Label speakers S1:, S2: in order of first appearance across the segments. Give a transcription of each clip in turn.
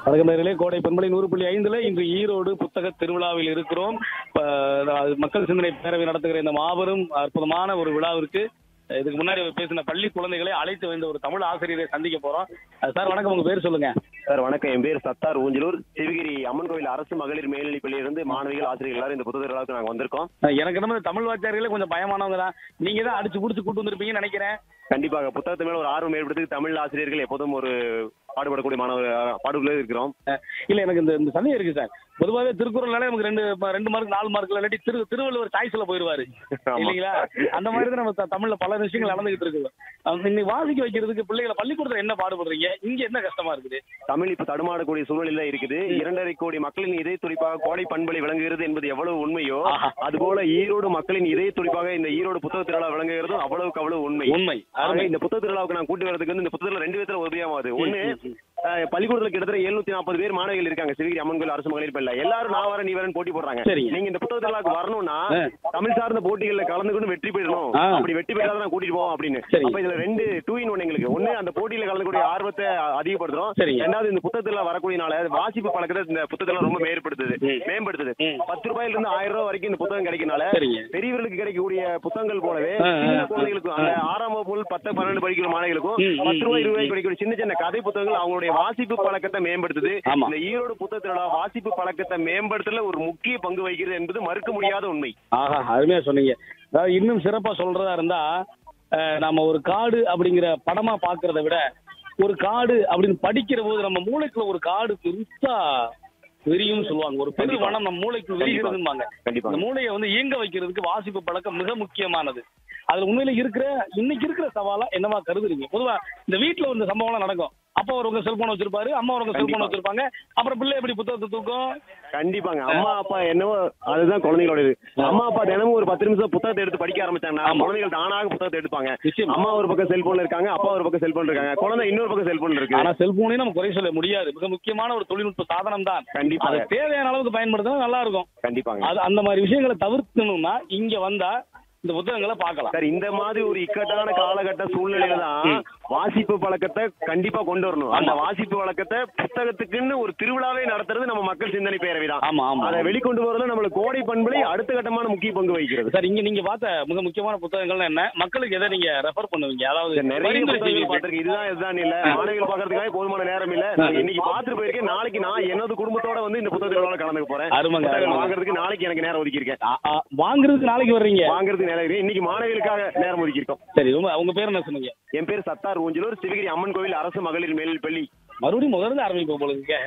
S1: வணக்கம் நேர்களே கோடை பண்பலை நூறு புள்ளி ஐந்துல இன்று ஈரோடு புத்தக திருவிழாவில் இருக்கிறோம் இப்ப, அஹ், மக்கள் சிந்தனை பேரவை நடத்துகிற இந்த மாபெரும் அற்புதமான ஒரு விழாவிற்கு அஹ், இதுக்கு முன்னாடி பேசின பள்ளி குழந்தைகளை அழைத்து வந்த ஒரு தமிழ் ஆசிரியரை சந்திக்க போறோம் அஹ், சார் வணக்கம் உங்க பேர் சொல்லுங்க
S2: சார் வணக்கம் என் பேர் சத்தார் ஊஞ்சலூர் சிவகிரி அம்மன் கோயில் அரசு மகளிர் மேல்நிலைப் பள்ளியிலிருந்து மாணவிகள் ஆசிரியர்கள் எல்லாரும் இந்த புத்தக திருவிழாவுக்கு நாங்கள் வந்திருக்கோம்
S1: அஹ், எனக்கு நம்ம தமிழ் வாத்தியார்களே கொஞ்சம் பயமானவங்க தான் நீங்க தான் அடிச்சு புடிச்சு கூட்டு வந்திருப்பீங்கன்னு நினைக்கிறேன்
S2: கண்டிப்பாக புத்தகத்து மேல ஒரு ஆர்வம் ஏற்படுத்தி தமிழ் ஆசிரியர்கள் எப்போதும் ஒரு பாடுபடக்கூடிய மாணவர் பாடுகளே இருக்கிறோம்
S1: அஹ், இல்ல எனக்கு இந்த இந்த சந்தேகம் இருக்கு சார் பொதுவாகவே திருக்குறள்னாலே நமக்கு ரெண்டு ரெண்டு மார்க் நாலு மார்க் இல்லாட்டி திரு திருவள்ளுவர் சாய்ஸ்ல போயிருவாரு
S2: ஆமா.
S1: இல்லைங்களா அந்த மாதிரி தான் நம்ம த- தமிழ்ல பல விஷயங்கள் நடந்துகிட்டு இருக்குது அஹ் இன்னைக்கு வாசிக்க வைக்கிறதுக்கு பிள்ளைகளை பள்ளிக்கூடத்துல என்ன பாடுபடுறீங்க இங்க என்ன கஷ்டமா இருக்குது
S2: தமிழ் இப்ப தடுமாறக்கூடிய சூழ்நிலை இருக்குது இரண்டரை கோடி மக்களின் இதய துடிப்பாக கோடை பண்பலை விளங்குகிறது என்பது எவ்வளவு உண்மையோ
S1: ஆஹா.
S2: அதுபோல ஈரோடு மக்களின் இதய துடிப்பாக இந்த ஈரோடு புத்தக திருவிழா விளங்குகிறதும் அவ்வளவுக்கு அவ்வளவு உண்மை
S1: உண்மை
S2: ஆக
S1: அருமை
S2: இந்த புத்தக திருவிழாவுக்கு நான் கூட்டி வரதுக்கு வந்து இந்த புத்தகத்துல ரெண்டு விதத்துல உதவியாகுது ஒண்ணு அஹ், பள்ளிக்கூடத்துல கிட்டத்தட்ட 740 நாற்பது பேர் மாணவிகள் இருக்காங்க சிவகிரி அம்மன் கோயில் அரசு மகளிர் பள்ளி எல்லாரும் நான் வரேன் நீ வரேன் போட்டி போடுறாங்க
S1: சரிங்க.
S2: நீங்க இந்த புத்தக திருவிழாக்கு வரணும்னா
S1: ஆ.
S2: தமிழ் சார்ந்த போட்டிகள்ல கலந்துக்கணும் வெற்றி பெறணும்
S1: ஆ.
S2: அப்படி வெற்றி பெற்றாதான் நான் கூட்டிட்டு போவோம் அப்படின்னு
S1: சரி.
S2: அப்ப இதுல ரெண்டு டூ இன் ஒன் எங்களுக்கு ஒண்ணு அந்த போட்டியில கலந்துக்கூடிய ஆர்வத்தை அதிகப்படுத்துறோம்
S1: சரிங்க.
S2: ரெண்டாவது இந்த புத்தகத்துல வரக்கூடியனால வாசிப்பு பழக்கத்தை இந்த புத்தகத்துல ரொம்ப மேம்படுத்துது
S1: ம்.
S2: மேம்படுத்துது
S1: ம்.
S2: பத்து ரூபாயில இருந்து ஆயிரம் ரூபாய் வரைக்கும் இந்த புத்தகம் கிடைக்கனால
S1: சரிங்க.
S2: பெரியவர்களுக்கு கிடைக்கக்கூடிய புத்தகங்கள் போலவே
S1: ஆ, ஆ,
S2: சின்ன
S1: ஆ.
S2: குழந்தைகளுக்கும் அந்த ஆறாம் வகுப்பு பத்து பன்னெண்டு படிக்கிற மாணவிகளுக்கும்
S1: ம், ம்,
S2: பத்து ரூபாய்
S1: ம்,
S2: இருபது
S1: ம்.
S2: ரூபாய் கிடைக்கக்கூடிய சின்ன சின்ன கதை புத்தகங்கள் அவங்களுடைய வாசிப்பு பழக்கத்தை மேம்படுத்துது
S1: ஆமா.
S2: இந்த ஈரோடு புத்தக திருவிழா வாசிப்பு பழக்கத்தை மேம்படுத்தல ஒரு முக்கிய பங்கு வகிக்கிறது என்பது மறுக்க முடியாத உண்மை
S1: ஆஹா அருமையா சொன்னீங்க அதாவது இன்னும் சிறப்பா சொல்றதா இருந்தா அஹ், நம்ம ஒரு காடு அப்படிங்கிற படமா பாக்குறத விட ஒரு காடு அப்படின்னு படிக்கிற போது நம்ம மூளைக்குள்ள ஒரு காடு பெருசா விரியும் சொல்லுவாங்க ஒரு பெரு
S2: கண்டிப்பா.
S1: வனம் நம்ம மூளைக்கு விரிகிறதும்பாங்க
S2: கண்டிப்பா
S1: இந்த மூளையை வந்து இயங்க வைக்கிறதுக்கு வாசிப்பு பழக்கம் மிக முக்கியமானது அதுல உண்மையில இருக்கிற இன்னைக்கு இருக்கிற சவாலா என்னவா கருதுறீங்க பொதுவா இந்த வீட்டுல இந்த சம்பவம்லாம் நடக்கும் அப்பா ஒருவங்க செல்போன் வச்சிருப்பாரு அம்மா ஒருவங்க செல்போன்
S2: கண்டிப்பா.
S1: வச்சிருப்பாங்க அப்புறம் பிள்ளை எப்படி புத்தகத்தை தூக்கும்
S2: கண்டிப்பாங்க அம்மா அப்பா என்னவோ அதுதான் குழந்தைகளோட இது அம்மா அப்பா தினமும் ஒரு பத்து நிமிஷம் புத்தகத்தை எடுத்து படிக்க ஆரம்பிச்சாங்கன்னா
S1: ஆமா.
S2: குழந்தைகள் தானாக புத்தகத்தை எடுப்பாங்க
S1: நிச்சயமா.
S2: அம்மா ஒரு பக்கம் செல்போன்ல இருக்காங்க அப்பா ஒரு பக்கம் செல்போன் இருக்காங்க குழந்தை இன்னொரு பக்கம் செல்போன் இருக்கு
S1: ஆனா செல்போனையும் நம்ம குறை சொல்ல முடியாது மிக முக்கியமான ஒரு தொழில்நுட்ப சாதனம் தான்
S2: கண்டிப்பா
S1: அது தேவையான அளவுக்கு பயன்படுத்தினா நல்லா இருக்கும்
S2: கண்டிப்பாங்க
S1: அது அந்த மாதிரி விஷயங்களை தவிர்க்கணும்னா இங்க வந்தா இந்த புத்தகங்களை பார்க்கலாம்
S2: சார் இந்த மாதிரி ஒரு இக்கட்டான காலகட்ட சூழ்நிலையில தான் வாசிப்பு பழக்கத்தை கண்டிப்பா கொண்டு வரணும் அந்த
S1: ஆமா.
S2: வாசிப்பு பழக்கத்தை புத்தகத்துக்குன்னு ஒரு திருவிழாவே நடத்துறது நம்ம மக்கள் சிந்தனை பேரவை தான்
S1: ஆமா ஆமா
S2: அதை வெளிக்கொண்டு போறதுல நம்மளுக்கு கோடை பண்பலை அடுத்த கட்டமான முக்கிய பங்கு வகிக்கிறது
S1: சார் இங்க நீங்க பார்த்த மிக முக்கியமான புத்தகங்கள்னா என்ன மக்களுக்கு எதை நீங்க ரெஃபர் பண்ணுவீங்க அதாவது
S2: சார், நிறைய
S1: பரிந்துரை
S2: புத்தகங்கள்
S1: செய்வீங்க.
S2: பார்த்திருக்கேன் இதுதான் இதுதான் இல்ல மாணவிகள் பாக்குறதுக்காக போதுமான நேரம் இல்ல நான் இன்னைக்கு பாத்துட்டு போயிருக்கேன் நாளைக்கு நான் எனது குடும்பத்தோட வந்து இந்த புத்தக திருவிழாவில் கலந்துக்க போறேன்
S1: அருமைங்க,
S2: புத்தகம்
S1: அருமைங்க.
S2: வாங்குறதுக்கு நாளைக்கு எனக்கு நேரம் ஒதுக்கி இருக்கேன்
S1: ஆ, ஆ, வாங்குறதுக்கு நாளைக்கு வர்றீங்க
S2: வாங்குறதுக்கு நேரம் இருக்கு இன்னைக்கு மாணவிகளுக்காக நேரம் ஒதுக்கி இருக்கோம்
S1: சரி உங்க உங்க பேர் என்ன சொன்னீங்க
S2: என் பேர் சத்தார் ஊஞ்சலூர் சிவகிரி அம்மன் கோவில் அரசு மகளிர் மேல்நிலைப் பள்ளி
S1: மறுபடியும் முதல்ல ஆரம்பிப்போம் போல இருக்கே.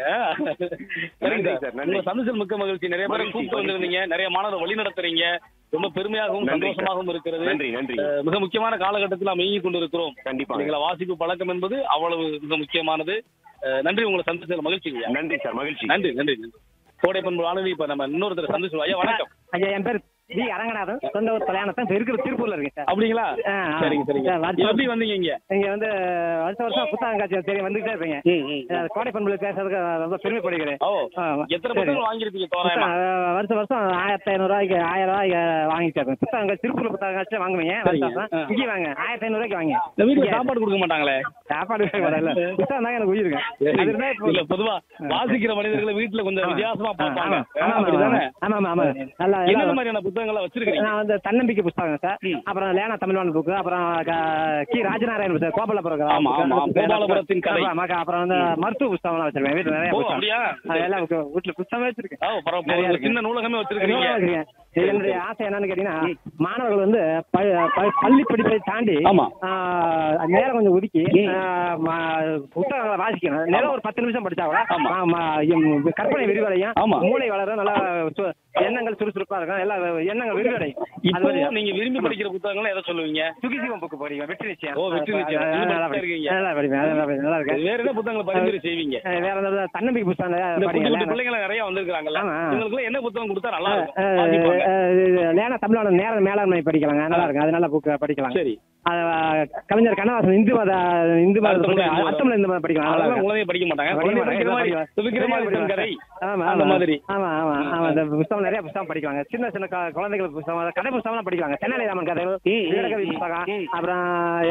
S1: சரிங்க
S2: நன்றி
S1: சார்
S2: சார், நன்றி.
S1: உங்க சந்தோஷம் மிக்க மகிழ்ச்சி நிறைய பேர்
S2: மகிழ்ச்சி,
S1: கூப்பிட்டு
S2: மகிழ்ச்சி.
S1: வந்திருந்தீங்க நிறைய மாணவர் வழி நடத்துறீங்க ரொம்ப பெருமையாகவும்
S2: நன்றி சார்.
S1: சந்தோஷமாகவும் இருக்கிறது
S2: நன்றி நன்றி
S1: அஹ், மிக முக்கியமான காலகட்டத்தில் நாம் இயங்கிக் கொண்டிருக்கிறோம்
S2: கண்டிப்பா
S1: நீங்களா வாசிப்பு பழக்கம் என்பது அவ்வளவு மிக முக்கியமானது அஹ், நன்றி உங்களை சந்திச்சது மகிழ்ச்சிங்க
S2: நன்றி சார் மகிழ்ச்சி
S1: நன்றி நன்றி நன்றி கோடை பண்பு ஆளுநர் இப்ப நம்ம இன்னொருத்தர் சந்திச்சு ஐயா வணக்கம்
S3: ஐயா என் பேர் வி அரங்கநாதன் சொந்த ஊர் கல்யாணத்தான் இப்ப இருக்கிற திருப்பூர்ல இருக்கேன் சார்
S1: அப்படிங்களா
S3: ஆ, ஆ.
S1: சரிங்க சரிங்க
S3: சார், வருஷம்
S1: எப்படி வந்தீங்க இங்க
S3: இங்க வந்து வருஷம் வருஷம் புத்தகம் காட்சி தெரியும் வந்துகிட்டே இருப்பீங்க
S1: ம், ம்.
S3: அஹ், கோடை பண்புல பேசுறதுக்கு ரொம்ப பெருமைப்படுகிறேன்
S1: ஓ
S3: ஆ,
S1: எத்தனை
S3: சரி.
S1: புத்தகம் வாங்கியிருப்பீங்க தோராயமா
S3: புத்தகம், அஹ், வருஷம் வருஷம் ஆயிரத்தி ஐநூறு ரூபாய்க்கு ஆயிரம் ரூபாய்க்கு வாங்கிட்டு இருப்பேன் புத்தகம் திருப்பூர் புத்தகம் காட்சி வாங்குவீங்க
S1: சரிங்க.
S3: வருஷம் வருஷம்.
S1: ஆ.
S3: இங்கே வாங்க ஆயிரத்தி ஐநூறு ரூபாய்க்கு வாங்க
S1: இந்த வீட்டுல
S3: இங்கே
S1: சாப்பாடு கொடுக்க மாட்டாங்களே
S3: சாப்பாடு இல்ல புத்தகம் தாங்க எனக்கு உயிருங்க அது இருந்தா இப்போ-
S1: இல்ல பொதுவா வாசிக்கிற மனிதர்களை வீட்டுல கொஞ்சம்
S3: ஆமா.
S1: வித்தியாசமா
S3: ஆ,
S1: பார்ப்பாங்க
S3: ஆமா, ஆமா, ஆமா,
S1: அப்படிதானே
S3: ஆமா, ஆமா, ஆமா. நல்லா
S1: என்னென்ன
S3: எல்லாம்
S1: மாதிரியான புத்தகங்களை வச்சிருக்கீங்க
S3: நான் வந்து தன்னம்பிக்கை புஸ்தகம் சார்
S1: ம்.
S3: அப்புறம் லேனா தமிழ்வாணன் புக்கு அப்புறம் க- கி ராஜநாராயண் புத்தகம் கோபாலபுரம்
S1: ஆமா, ஆமா, ஆமா. கோபாலபுரத்தின் கதை.
S3: ஆமா, அப்புறம் வந்து மருத்துவ புஸ்தகம்லாம் வச்சிருக்கேன் வீட்டுல நிறைய
S1: ஓ
S3: புத்தகம்
S1: அப்படியா
S3: அது எல்லாம் வீட்டு- வீட்டுல புத்தகமே வச்சிருக்கேன்
S1: ஓ பரவாயில்ல
S3: நிறைய
S1: ஒரு
S3: இருக்கு.
S1: சின்ன நூலகமே வச்சிருக்கீங்க
S3: நிறைய வச்சிருக்கேன். என்னுடைய ஆசை என்னன்னு கேட்டீங்கன்னா மாணவர்கள் வந்து ப- ப- பள்ளி படிப்பை தாண்டி
S1: ஆமா.
S3: ஆ, நேரம் கொஞ்சம் ஒதுக்கி
S1: ம்.
S3: ஆ, ம- புத்தகங்களை வாசிக்கணும் நேரம் ஒரு பத்து நிமிஷம் படிச்சா கூட
S1: ஆமா.
S3: ஆ, ம- எம் கற்பனை விரிவடையும்
S1: ஆமா.
S3: மூளை வளரும் நல்லா சு- எண்ணங்கள் சுறுசுறுப்பா இருக்கும் எல்லா எண்ணங்கள் விரிவடையும் அது
S1: இப்போ
S3: மாதிரி
S1: நீங்க விரும்பி படிக்கிற புத்தகங்களை எதை சொல்லுவீங்க
S3: சுகிசிவம் புக்கு படிக்கும் வெற்றி நிச்சயம்
S1: ஓ, வெற்றி நிச்சயம்.
S3: அது-
S1: இது
S3: நல்லா
S1: படிச்சுட்டே
S3: படி-
S1: இருக்கீங்க.
S3: நல்லா படிப்பேன் நல்லா படிப்பேன். நல்லா இருக்கேன்
S1: வேற என்ன புத்தகங்களை பரிந்துரை செய்வீங்க
S3: அஹ் வேற ஏதாவது தன்னம்பிக்கை புத்தகம்
S1: இந்த
S3: நிறைய
S1: குட்டி குட்டி
S3: படிங்க
S1: பிள்ளைங்க நிறைய வந்திருக்காங்கல்ல
S3: ஆமா.
S1: இவங்களுக்கு என்ன புத்தகம் கொடுத்தா நல்லா
S3: அஹ்
S1: இருக்கும் வாசிப்பாங்க.
S3: அஹ் லேனா தமிழோட நேர மேலாண்மை படிக்கலாங்க நல்லா இருக்கும் அது நல்ல புக் படிக்கலாம்
S1: சரி
S3: அது, அஹ், கவிஞர் கண்ணதாசன் இந்து மத இந்து மத
S1: அர்த்தமுள்ள இந்து மதம்.
S3: அர்த்தம்ல இந்து மதம் படிக்கலாம் நல்லா
S1: அதெல்லாம்
S3: இருக்கும்.
S1: குழந்தைய படிக்க மாட்டாங்க
S3: படிக்க
S1: குழந்தைய
S3: மாட்டாங்க,
S1: படிக்கிற மாதிரி
S3: எல்லாம்
S1: விக்ரமாதித்தன் கதை
S3: ஆமா,
S1: அந்த
S3: ஆமா.
S1: மாதிரி
S3: ஆமா ஆமா ஆமா இந்த புத்தகம் நிறைய புத்தகம் படிக்கலாங்க சின்ன சின்ன க- குழந்தைகள் புத்தகம் கதை புத்தகம்லாம் படிக்கலாங்க தென்னாலிராமன் கதைகள்
S1: ம், ம்,
S3: வீரகவி
S1: ம்,
S3: புத்தகம்
S1: ம்.
S3: அப்புறம்